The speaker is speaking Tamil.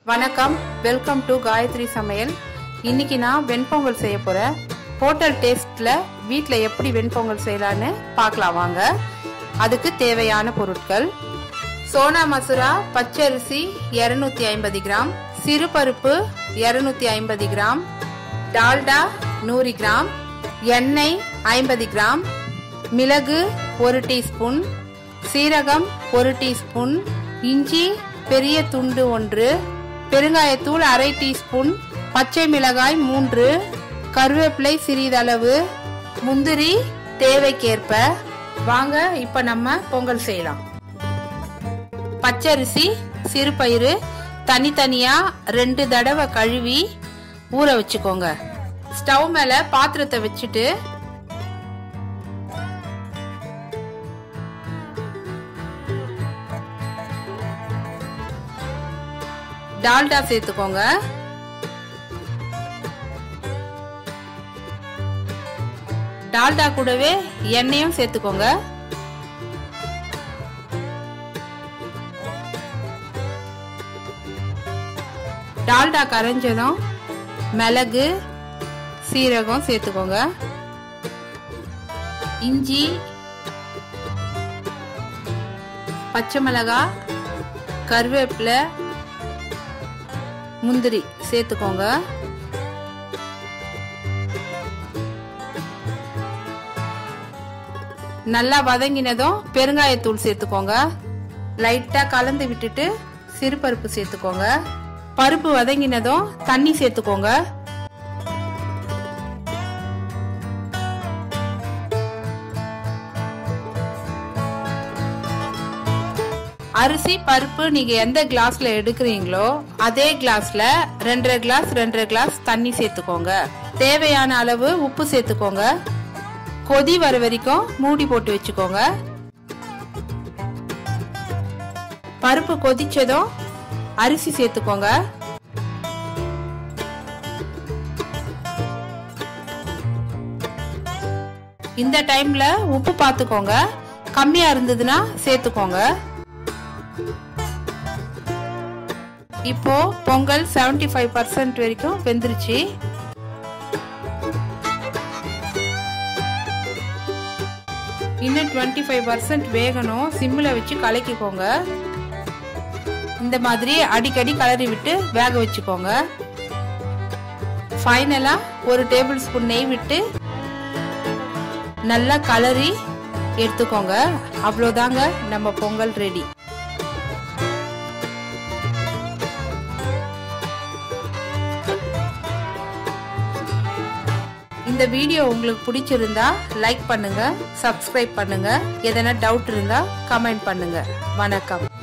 வணக்கம் வெல்கம் டு காயத்ரி சமையல் இன்னைக்கு நான் வெண்பொங்கல் செய்ய போறேன் ஹோட்டல் டேஸ்ட்ல வீட்டில் எப்படி வெண்பொங்கல் செய்யலான்னு பார்க்கலாம் வாங்க அதுக்கு தேவையான பொருட்கள் சோனா மசூரா பச்சரிசி இரநூத்தி ஐம்பது கிராம் சிறுபருப்பு இரநூத்தி ஐம்பது கிராம் டால்டா நூறு கிராம் எண்ணெய் ஐம்பது கிராம் மிளகு ஒரு டீஸ்பூன் சீரகம் ஒரு டீஸ்பூன் இஞ்சி பெரிய துண்டு ஒன்று பெருங்காயத்தூள் அரை டீஸ்பூன் பச்சை மிளகாய் மூன்று கருவேப்பிலை சிறிதளவு முந்திரி தேவைக்கேற்ப வாங்க இப்ப நம்ம பொங்கல் செய்யலாம் பச்சரிசி சிறுபயிறு தனித்தனியா ரெண்டு தடவை கழுவி ஊற வச்சுக்கோங்க ஸ்டவ் மேல பாத்திரத்தை வச்சுட்டு டால்டா சேர்த்துக்கோங்க டால்டா கூடவே எண்ணெயும் சேர்த்துக்கோங்க டால்டா கரைஞ்சதும் மிளகு சீரகம் சேர்த்துக்கோங்க இஞ்சி பச்சை மிளகாய் கருவேப்பிலை முந்திரி சேர்த்துக்கோங்க நல்லா வதங்கினதும் பெருங்காயத்தூள் சேர்த்துக்கோங்க லைட்டா கலந்து விட்டுட்டு சிறுபருப்பு சேர்த்துக்கோங்க பருப்பு வதங்கினதும் தண்ணி சேர்த்துக்கோங்க அரிசி பருப்பு நீங்க எந்த கிளாஸ்ல எடுக்கிறீங்களோ அதே கிளாஸ்ல ரெண்டரை கிளாஸ் ரெண்டரை கிளாஸ் தண்ணி சேர்த்துக்கோங்க தேவையான அளவு உப்பு சேர்த்துக்கோங்க கொதி வர வரைக்கும் மூடி போட்டு வச்சுக்கோங்க பருப்பு கொதிச்சதும் அரிசி சேர்த்துக்கோங்க இந்த டைம்ல உப்பு பார்த்துக்கோங்க கம்மியா இருந்ததுன்னா சேர்த்துக்கோங்க இப்போ பொங்கல் செவன்டி ஃபைவ் பர்சன்ட் வரைக்கும் வெந்துருச்சு இன்னும் டுவெண்ட்டி ஃபைவ் பர்சன்ட் வேகணும் சிம்மில் வச்சு கலக்கிக்கோங்க இந்த மாதிரி அடிக்கடி கலரி விட்டு வேக வச்சுக்கோங்க ஃபைனலாக ஒரு டேபிள் ஸ்பூன் நெய் விட்டு நல்லா கலரி எடுத்துக்கோங்க அவ்வளோதாங்க நம்ம பொங்கல் ரெடி இந்த வீடியோ உங்களுக்கு பிடிச்சிருந்தா லைக் பண்ணுங்க சப்ஸ்கிரைப் பண்ணுங்க எதனா டவுட் இருந்தா கமெண்ட் பண்ணுங்க வணக்கம்